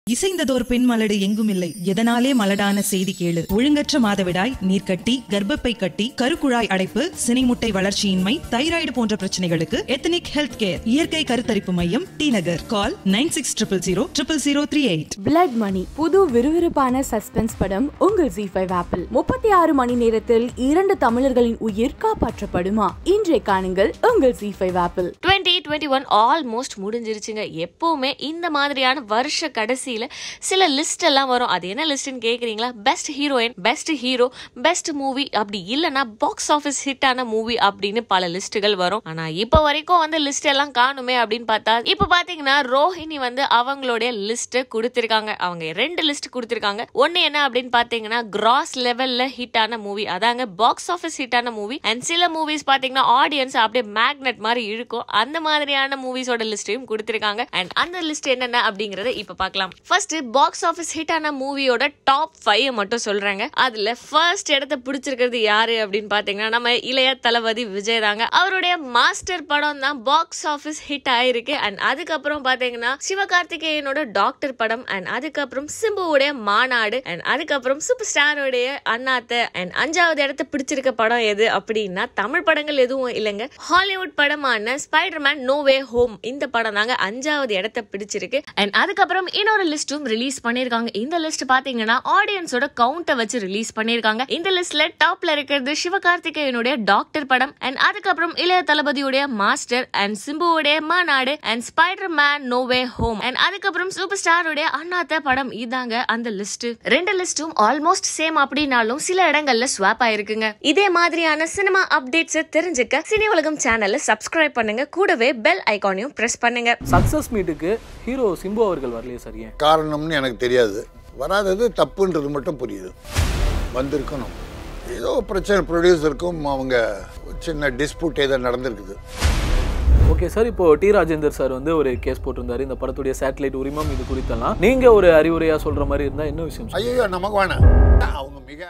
இசைந்ததோர் பெண் மலடு எங்கும் இல்லை எதனாலே மலடான செய்தி கேளு ஒழுங்கற்ற மாதவிடாய் நீர்க்கட்டி கர்ப்பப்பை கட்டி கருக்குழாய் அடைப்பு சினைமுட்டை வளர்ச்சியின்மை தைராய்டு போன்ற பிரச்சனைகளுக்கு எத்தனிக் ஹெல்த் கேர் இயற்கை கருத்தரிப்பு மையம் T Nagar call nine six triple zero triple zero three eight blood money புது விறுவிறுப்பான சஸ்பென்ஸ் படம் உங்கள் ஜி ஃபைவ் ஆப்பிள் முப்பத்தி ஆறு மணி நேரத்தில் இரண்டு தமிழர்களின் உயிர் காப்பாற்றப்படுமா இன்றைய காணுங்கள் உங்கள் ஜி ஃபைவ் ஆப்பிள் டுவெண்ட்டி டுவெண்ட்டி ஒன் ஆல்மோஸ்ட் முடிஞ்சிருச்சுங்க எப்பவுமே இந்த மாதிரியான வருஷ கடைசியில சில லிஸ்ட் எல்லாம் வரும் அது என்ன லிஸ்ட்னு கேக்குறீங்களா best heroine best hero best movie அப்படி இல்லைன்னா பாக்ஸ் ஆஃபீஸ் ஹிட் ஆன மூவி அப்படின்னு பல லிஸ்ட்டுகள் வரும் ஆனா இப்போ வரைக்கும் வந்து லிஸ்ட் எல்லாம் காணுமே அப்படின்னு பார்த்தா இப்போ பாத்தீங்கன்னா ரோஹிணி வந்து அவங்களுடைய லிஸ்ட் கொடுத்திருக்காங்க அவங்க ரெண்டு லிஸ்ட் கொடுத்திருக்காங்க ஒன்னு என்ன அப்படின்னு பாத்தீங்கன்னா கிராஸ் லெவல்ல ஹிட் ஆன மூவி அதாங்க பாக்ஸ் ஆஃபீஸ் ஹிட் ஆன மூவி அண்ட் சில மூவிஸ் பாத்தீங்கன்னா ஆடியன்ஸ் அப்படியே மேக்னெட் மாதிரி இழுக்கும் அந்த மாதிரியான மூவிஸோட லிஸ்டையும் கொடுத்திருக்காங்க அண்ட் அந்த லிஸ்ட் என்னென்ன அப்படிங்கறத இப்ப பார்க்கலாம் ஃபர்ஸ்ட் பாக்ஸ் ஆஃபீஸ் ஹிட் ஆன மூவியோட டாப் ஃபைவ் மட்டும் சொல்றாங்க அதுல ஃபர்ஸ்ட் இடத்த பிடிச்சிருக்கிறது யாரு அப்படின்னு பாத்தீங்கன்னா நம்ம இளைய தளபதி விஜய் தாங்க அவருடைய மாஸ்டர் படம் தான் பாக்ஸ் ஆஃபீஸ் ஹிட் ஆயிருக்கு அண்ட் அதுக்கப்புறம் பாத்தீங்கன்னா சிவகார்த்திகேயனோட டாக்டர் படம் அண்ட் அதுக்கப்புறம் சிம்புவுடைய மாநாடு அண்ட் அதுக்கப்புறம் சூப்பர் ஸ்டாரோடைய அண்ணாத்த அண்ட் அஞ்சாவது இடத்த பிடிச்சிருக்க படம் எது அப்படின்னா தமிழ் படங்கள் எதுவும் இல்லைங்க ஹாலிவுட் படமான ஸ்பைடர்மேன் நோ வே ஹோம் இந்த படம் தாங்க அஞ்சாவது இடத்த பிடிச்சிருக்கு அண்ட் அதுக்கப்புறம் இன்னொரு லிஸ்டும் ரிலீஸ் பண்ணிருக்காங்க இந்த லிஸ்ட் பாத்தீங்கன்னா ஆடியன்ஸோட கவுண்ட்டை வச்சு ரிலீஸ் பண்ணிருக்காங்க இந்த லிஸ்ட்ல டாப்ல இருக்கிறது சிவகார்த்திகேயனுடைய டாக்டர் படம் அண்ட் அதுக்கப்புறம் இளைய தளபதியுடைய மாஸ்டர் அண்ட் சிம்புவுடைய Maanaadu and Spider Man No Way Home and அதுக்கப்புறம் சூப்பர் ஸ்டாருடைய அண்ணாத்த படம் இதாங்க அந்த லிஸ்ட் ரெண்டு லிஸ்டும் ஆல்மோஸ்ட் சேம் அப்படின்னாலும் சில இடங்கள்ல ஸ்வாப் ஆயிருக்குங்க இதே மாதிரியான சினிமா அப்டேட்ஸ் தெரிஞ்சுக்க சினி உலகம் சேனலை சப்ஸ்கிரைப் பண்ணுங்க கூடவே பெல் ஐகானையும் பிரஸ் பண்ணுங்க சக்ஸஸ் மீட்டுக்கு ஹீரோ சிம்பு அவர்கள் வரலையே சார் ஏன் காரணம்னு எனக்கு தெரியாது வராதது தப்புன்றது மட்டும் புரியுது வந்திருக்கணும் ஏதோ பிரச்சனை ப்ரொடியூசருக்கும் அவங்க சின்ன டிஸ்பியூட் ஏதோ நடந்திருக்குது ஓகே சார் இப்போ டி ராஜேந்தர் சார் வந்து ஒரு கேஸ் போட்டிருந்தாரு இந்த படத்துடைய சேட்டலைட் உரிமம் இது குறித்தெல்லாம் நீங்க ஒரு அறிவுரையா சொல்ற மாதிரி இருந்தா என்ன விஷயம் ஐயோ நமக்கு வேணாம் அவங்க மிக